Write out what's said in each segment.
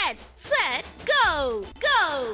Get set go go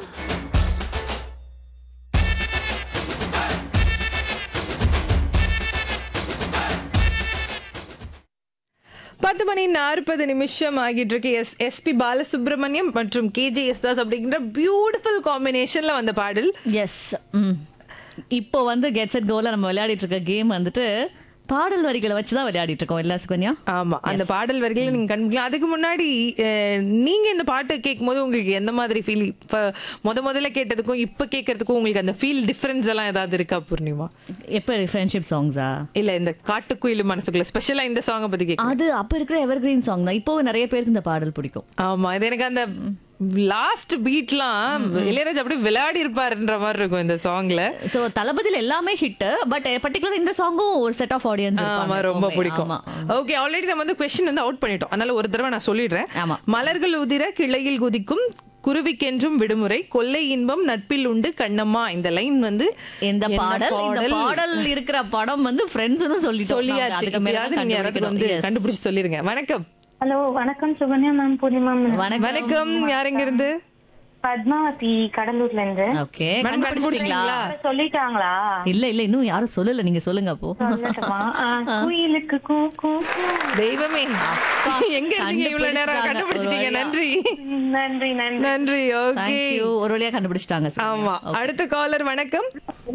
பத்து மணி நாற்பது நிமிஷம் ஆகிட்டு இருக்கு எஸ் எஸ்பி பாலசுப்ரமணியம் மற்றும் கேஜே தாஸ் அப்படிங்கிற பியூட்டிஃபுல் காம்பினேஷன்ல வந்த பாடல் எஸ் இப்போ வந்து கெட் செட் கோல நம்ம விளையாடிட்டு இருக்க கேம் வந்துட்டு பாடல் வரிகளை வச்சு தான் விளையாடிட்டு இருக்கோம் இல்ல சுகன்யா ஆமா அந்த பாடல் வரிகளை நீங்க கண்டுக்கலாம் அதுக்கு முன்னாடி அஹ், நீங்க இந்த பாட்டு கேட்கும்போது உங்களுக்கு எந்த மாதிரி ஃபீல் முத முதல்ல கேட்டதுக்கும் இப்ப கேட்கறதுக்கும் உங்களுக்கு அந்த ஃபீல் டிஃபரன்ஸ் எல்லாம் ஏதாவது இருக்கா பூர்ணிமா எப்போ ஃப்ரெண்ட்ஷிப் சாங்ஸா இல்ல இந்த காட்டுக்குயில் மனசுக்குள்ள ஸ்பெஷலா இந்த சாங்கை பத்தி கேட்க அது அப்ப இருக்கிற எவர் கிரீன் சாங் தான் இப்போ நிறைய பேருக்கு இந்த பாடல் பிடிக்கும் ஆமா இது எனக்கு அந்த லாஸ்ட் பீட்லாம் இளையராஜா அப்படியே விளையாடி இருப்பாருன்ற மாதிரி இருக்கும் இந்த சாங்ல சோ தளபதியில் எல்லாமே ஹிட் பட் பர்டிகுலர் இந்த சாங்கும் ஒரு செட் ஆஃப் ஆடியன்ஸ் ஆமா ரொம்ப பிடிக்கும் ஓகே ஆல்ரெடி நம்ம வந்து கொஸ்டின் வந்து அவுட் பண்ணிட்டோம் அதனால ஒரு தடவை நான் சொல்லிடுறேன் ஆமா. மலர்கள் உதிர கிளையில் குதிக்கும் குருவிக்கென்றும் விடுமுறை கொள்ளை இன்பம் நட்பில் உண்டு கண்ணம்மா இந்த லைன் வந்து இந்த என்ன பாடல் இந்த பாடல் இருக்கிற படம் வந்து ஃப்ரெண்ட்ஸ்னு சொல்லி சொல்லியாச்சு எப்படியாவது நீங்க யாராவது வந்து கண்டுபிடிச்சு சொல்லிருங்க வணக்கம் ஹலோ வணக்கம் சுகன்யா மேம் பூர்ணிமா மேம் வணக்கம் வணக்கம் யார் எங்க இருந்து பத்மாவதி கடலூர்ல இருந்து ஓகே மேடம் கண்டுபிடிச்சிட்டீங்களா கண்டுபிடிச்சிட்டீங்களா சொல்லிட்டாங்களா இல்ல இல்ல இன்னும் யாரும் சொல்லல நீங்க சொல்லுங்க அப்போ சொல்லட்டுமா ஆ, குயிலுக்கு கூ கூ கூ. தெய்வமே எங்க இருந்தீங்க இவ்வளவு நேரம் கண்டுபிடிச்சிட்டீங்க நன்றி நன்றி நன்றி நன்றி ஓகே தேங்க்யூ ஒரு வழியா கண்டுபிடிச்சிட்டாங்க சுகன்யா. ஆமா அடுத்த காலர் வணக்கம்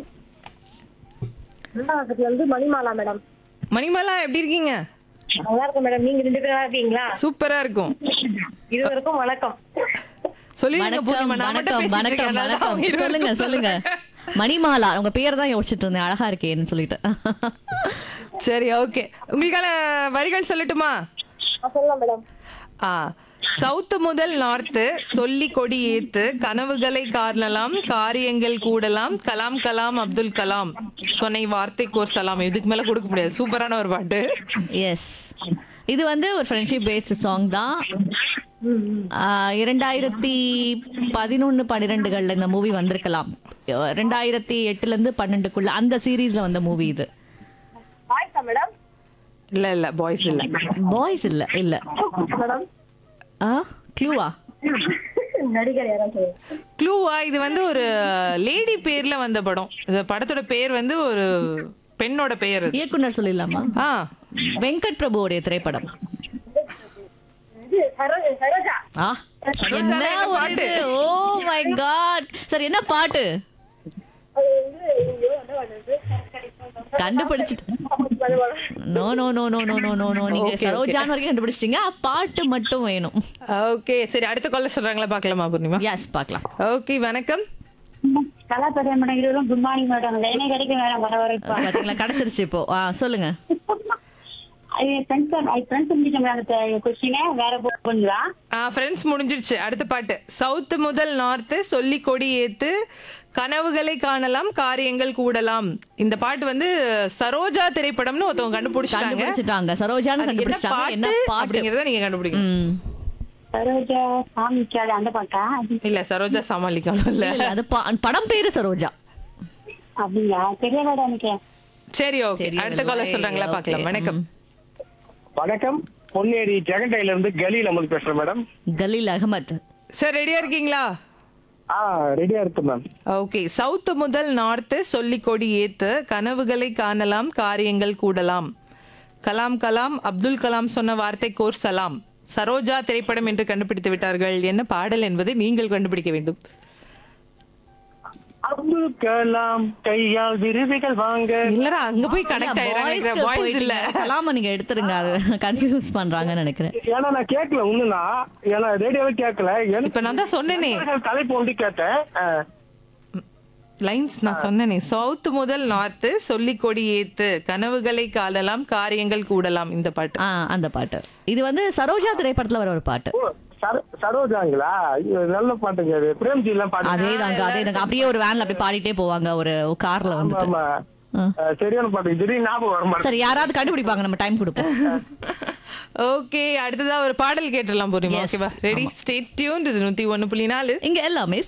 பக்கத்துல இருந்து மணிமாலா மேடம் மணிமாலா எப்படி இருக்கீங்க நல்லா இருக்கும் மேடம் நீங்க ரெண்டு பேரும் இருக்கீங்களா சூப்பரா இருக்கும் இருவருக்கும் வணக்கம் சொல்லிருங்க வணக்கம் பூர்ணிமா நான் மட்டும் வணக்கம் பேசிட்டு வணக்கம் இருக்கேன். அதான் வணக்கம் அவங்க இருவரும் சொல்லுங்க சொல்லுங்க மணிமாலா உங்க பேர் தான் யோசிச்சுட்டு இருந்தேன் அழகா இருக்கேன்னு சொல்லிட்டு சரி ஓகே உங்களுக்கான வரிகள் சொல்லட்டுமா சொல்லலாம் மேடம் ஆ சவுத்து முதல் நார்த்து சொல்லி கொடி ஏத்து கனவுகளை காணலாம் காரியங்கள் கூடலாம் கலாம் கலாம் அப்துல் கலாம் சொன்னை வார்த்தை கோர் சலாம் இதுக்கு மேல கொடுக்க முடியாது சூப்பரான ஒரு பாட்டு எஸ் இது வந்து ஒரு ஃப்ரெண்ட்ஷிப் பேஸ்டு சாங் தான் ஆஹ் இரண்டாயிரத்தி பதினொன்னு பன்னிரெண்டுகள்ல இந்த மூவி வந்திருக்கலாம் ரெண்டாயிரத்தி எட்டுல இருந்து பன்னெண்டுக்குள்ள அந்த சீரீஸ்ல வந்த மூவி இது வாய்ஸா மேடம் இல்ல இல்ல பாய்ஸ் இல்ல பாய்ஸ் இல்ல இல்ல மேடம் ஆ க்ளூவா நடிகர் யாராச்சும் க்ளூவா இது வந்து ஒரு லேடி பேர்ல வந்த படம் இந்த படத்தோட பேர் வந்து ஒரு பெண்ணோட பெயர் அது. இயக்குனர் சொல்லிடலாமா ஆ வெங்கட் பிரபுவோடைய திரைப்படம் இது சரோஜா சரோஜா ஆ என்ன என்ன ஒரு பாட்டு? இது ஓ மை காட் சார் என்ன பாட்டு அது வந்து ஐயோ, என்ன பண்ணுறது? கண்டுபிடிச்சிட்டு no no no no no no no no நீங்க Okay, okay. சரோஜான் வரைக்கும் கண்டுபிடிச்சிட்டீங்க பாட்டு மட்டும் வேணும் ஓகே சரி அடுத்த கால சொல்றாங்களா பார்க்கலாமா பூர்ணிமா எஸ் பார்க்கலாம் ஓகே வணக்கம் நல்லா தெரியா மேடம் இருவரும் குட் மார்னிங் மேடம் லைனே கிடைக்கும் மேடம் வர வர இப்போ பாத்தீங்களா கிடைச்சிருச்சு இப்போ ஆ சொல்லுங்க ஃப்ரெண்ட்ஸ் ஐ ஃப்ரெண்ட்ஸ் முடிச்ச மேடம் கொஸ்டினே வேற போகுங்களா ஆ ஃப்ரெண்ட்ஸ் முடிஞ்சிருச்சு அடுத்த பாட்டு சவுத்து முதல் நார்த்து சொல்லி கொடி ஏத்து கனவுகளை காணலாம் காரியங்கள் கூடலாம் இந்த பாட்டு வந்து சரோஜா திரைப்படம்னு ஒருத்தவங்க கண்டுபிடிச்சிட்டாங்க கண்டுபிடிச்சிட்டாங்க சரோஜான்னு அது என்ன கண்டுபிடிச்சிட்டாங்க என்ன பாட்டு பாட்டு அப்படிங்கறத நீங்க கண்டுபிடிக்கணும் ம். சரோஜா சாமி கேடு அந்த பாட்டா இல்ல சரோஜா சமாளிக்கலாம் இல்ல இல்ல, இல்ல, அது பா- படம் பேரு சரோஜா அப்படிங்களா தெரியல மேடம் எனக்கு சரி ஓகே தெரியவில்லை. அடுத்த காலர் சொல்றாங்களா Okay. பார்க்கலாம் வணக்கம் வணக்கம் பொன்னேரி ஜெகண்டையில இருந்து கலீல் அமல் பேசுறேன் மேடம் கலீல் அகமத் சார் ரெடியா இருக்கீங்களா ஆ ரெடியா இருக்கு மேம் ஓகே சவுத்து முதல் நார்த்து சொல்லி கொடி ஏத்து கனவுகளை காணலாம் காரியங்கள் கூடலாம் கலாம் கலாம் அப்துல் கலாம் சொன்ன வார்த்தை கோர் சலாம் சரோஜா திரைப்படம் என்று கண்டுபிடித்து விட்டார்கள் என்ன பாடல் என்பதை நீங்கள் கண்டுபிடிக்க வேண்டும் அப்துல் கலாம் கையால் விருதுகள் வாங்க இல்லடா அங்க போய் இல்ல, கனெக்ட் boys ஆயிடுறாங்க க்கு வாய்ஸ் இல்ல போயிட்டீங்க. கலாம நீங்க எடுத்துருங்க அது கன்ஃபியூஸ் பண்றாங்கன்னு நினைக்கிறேன் ஏன்னா நான் கேட்கல ஒண்ணுனா ஏன்னா ரேடியோவே கேட்கல இப்ப நான் தான் சொன்னேனே எனக்கு தலைப்பு ஒண்டி கேட்டேன் ஆ. லைன்ஸ் நான் சொன்னேனே சவுத்து முதல் நார்த்து சொல்லி கொடி ஏத்து கனவுகளை காணலாம் காரியங்கள் கூடலாம் இந்த பாட்டு ஆ அந்த பாட்டு இது வந்து சரோஜா திரைப்படத்துல வர ஒரு பாட்டு ஓ, சரோ- சரோஜாங்களா ஐயோ, நல்ல பாட்டுங்க அது பிரேம்ஜி எல்லாம் பாட்டு அதேதாங்க அதேதாங்க அப்படியே ஒரு வேன்ல அப்படியே பாடிட்டே போவாங்க ஒரு கார்ல வந்துட்டு ஆமா ஆ. ஆ, சரியான பாட்டு திடீர்னு ஞாபகம் வர மாட்டேன் சரி யாராவது கண்டுபிடிப்பாங்க நம்ம டைம் கொடுப்போம் ஓகே அடுத்ததா ஒரு பாடல் கேட்டுடலாம் போறீங்க Yes. ஓகேவா ரெடி ஸ்டேட் டியூன் இது நூத்தி ஒண்ணு புள்ளி நாலு இங்க எல்லாமே